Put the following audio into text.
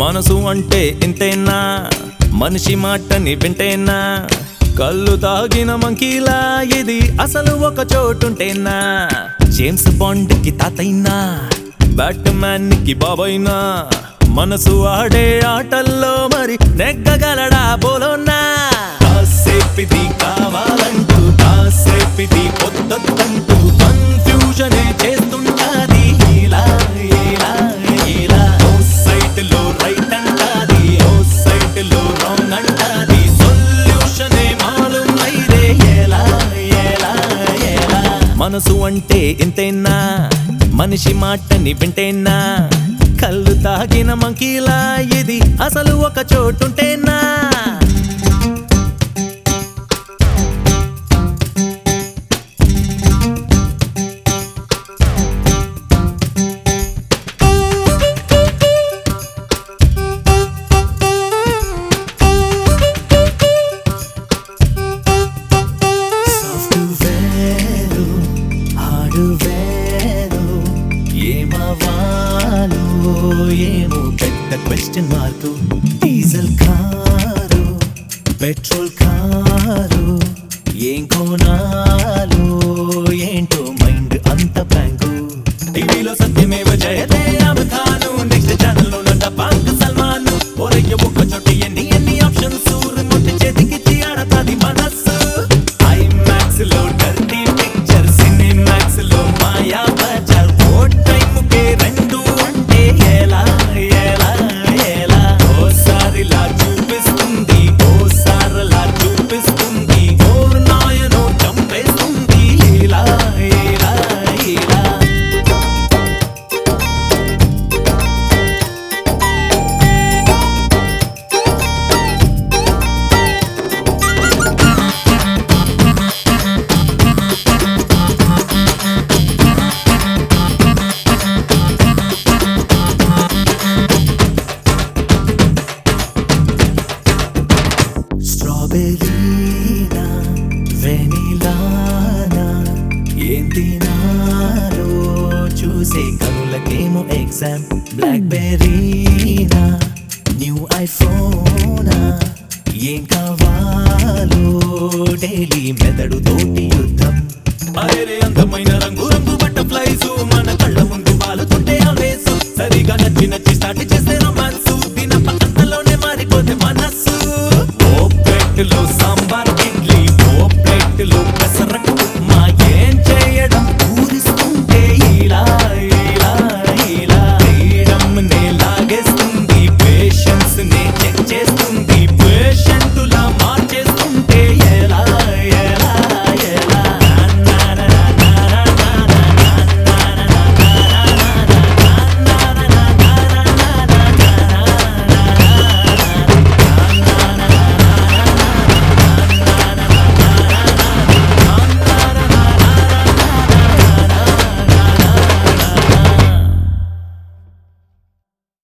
మనసు అంటే ఇంతేనా మనిషి మాటని వింటేనా కళ్ళు తాగిన మంకీలా ఇది అసలు ఒక చోటుంటేనా జేమ్స్ బాండ్ కి తాతైనా బ్యాట్ మ్యాన్ కి బాబైనా మనసు ఆడే ఆటల్లో మరి నెగ్గగలడా బోలోనా కాసేపిది కావాలంటూ కాసేపిది పొద్దంటూ కన్ఫ్యూజనే చేస్తుంటాది ఇలా ఇలా ఇలా ఓ సైట్ లో రైట్ అంటాది ఓ సైట్ లో రాంగ్ అంటాది సొల్యూషనే మాలూం నైరే ఎలా ఎలా ఎలా మనసు అంటే ఇంతేనా మనిషి మాటని వింటేనా కళ్ళు తాగిన మంకీలా ఇది అసలు ఒక చోటుంటేనా సాఫ్ట్వేరు హార్డ్వేరు ఏమవ్వాలో ఏమో పెద్ద question mark diesel car petrol car ఏం కొనాలో ఏంటో మైండ్ అంత బ్లాంకు టీవీలో సత్యమేవ జయతే అమితాను నెక్స్ట్ ఛానల్లో నంట పాంక్ సల్మాను ఒరయ్య ఒక్క చోట ఎన్ని ఎన్ని ఆప్షన్స్ రిమోట్ చేతికిచ్చి ఆడతాది మనస్సు ఐమాక్స్ లో డర్టీ పిక్చర్ సినిమాక్స్ లో మాయా బజార్ ఓ టైం కే రెండు అంటే ఎలా ఎలా ఎలా ఓసారిలా చూపిస్తుంది ఓసారలా చూపిస్తుంది ఓ నాయనో చంపేస్తుంది ఇలా ఇలా ఇలా స్ట్రాబెరీనా వెనిలానా ఏం తినాలో చూసే కనులకేమో ఎగ్జామ్ బ్లాక్ బెర్రీనా న్యూ ఐఫోనా ఏం కావాలో డైలీ మెదడు తోటి యుద్ధం అరే అందమైన రంగు రంగు బటర్ఫ్లైస్ మన కళ్ళ ముందు వాలుతుంటే ఆవేశు సరిగా నచ్చి నచ్చి స్టార్ట్ చేసే రొమాన్స్ దిన పక్కలోనే మారిపోతే మనస్సు ఓ ప్లేట్లో సాంబార్ ఇడ్లీ ఓ ప్లేట్లో పెసరట్టు ఉప్మా ఏం చేయడం పూరిస్తుంటే ఇలా ఇలా ఇలా ఫ్రీడమ్ నే లాగేస్తుంది పేషెన్స్ నే చెక్ చేస్తుంది పేషెంటులా